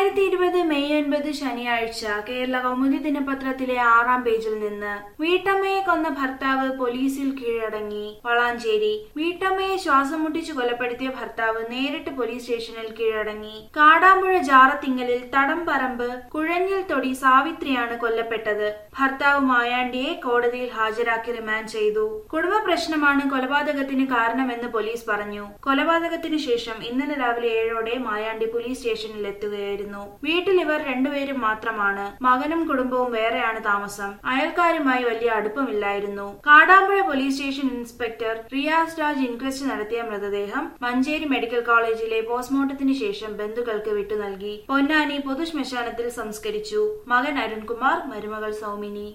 രണ്ടായിരത്തി ഇരുപത് മെയ് ഒൻപത് ശനിയാഴ്ച കേരള കൗമുദി ദിനപത്രത്തിലെ ആറാം പേജിൽ നിന്ന് വീട്ടമ്മയെ കൊന്ന ഭർത്താവ് പോലീസിൽ കീഴടങ്ങി വളാഞ്ചേരി വീട്ടമ്മയെ ശ്വാസം മുട്ടിച്ച് കൊലപ്പെടുത്തിയ ഭർത്താവ് നേരിട്ട് പോലീസ് സ്റ്റേഷനിൽ കീഴടങ്ങി കാടാമ്പുഴ ജാറത്തിങ്ങലിൽ തടംപറമ്പ് കുഴഞ്ഞിൽ തൊടി സാവിത്രിയാണ് കൊല്ലപ്പെട്ടത് ഭർത്താവ് മായാണ്ടിയെ കോടതിയിൽ ഹാജരാക്കി റിമാൻഡ് ചെയ്തു കുടുംബ പ്രശ്നമാണ് കൊലപാതകത്തിന് കാരണമെന്ന് പോലീസ് പറഞ്ഞു കൊലപാതകത്തിന് ശേഷം ഇന്നലെ രാവിലെ ഏഴോടെ മായാണ്ടി പോലീസ് സ്റ്റേഷനിൽ എത്തുകയായിരുന്നു വീട്ടിൽ ഇവർ രണ്ടുപേരും മാത്രമാണ് മകനും കുടുംബവും വേറെയാണ് താമസം അയൽക്കാരുമായി വലിയ അടുപ്പമില്ലായിരുന്നു Kadampuzha police station inspector Riyas Raj inquest നടത്തിയ മൃതദേഹം മഞ്ചേരി മെഡിക്കൽ കോളേജിലെ പോസ്റ്റ്മോർട്ടത്തിന് ശേഷം ബന്ധുക്കൾക്ക് വിട്ടു നൽകി പൊന്നാനി പൊതുശ്മശാനത്തിൽ സംസ്കരിച്ചു മകൻ അരുൺകുമാർ മരുമകൾ സൗമിനി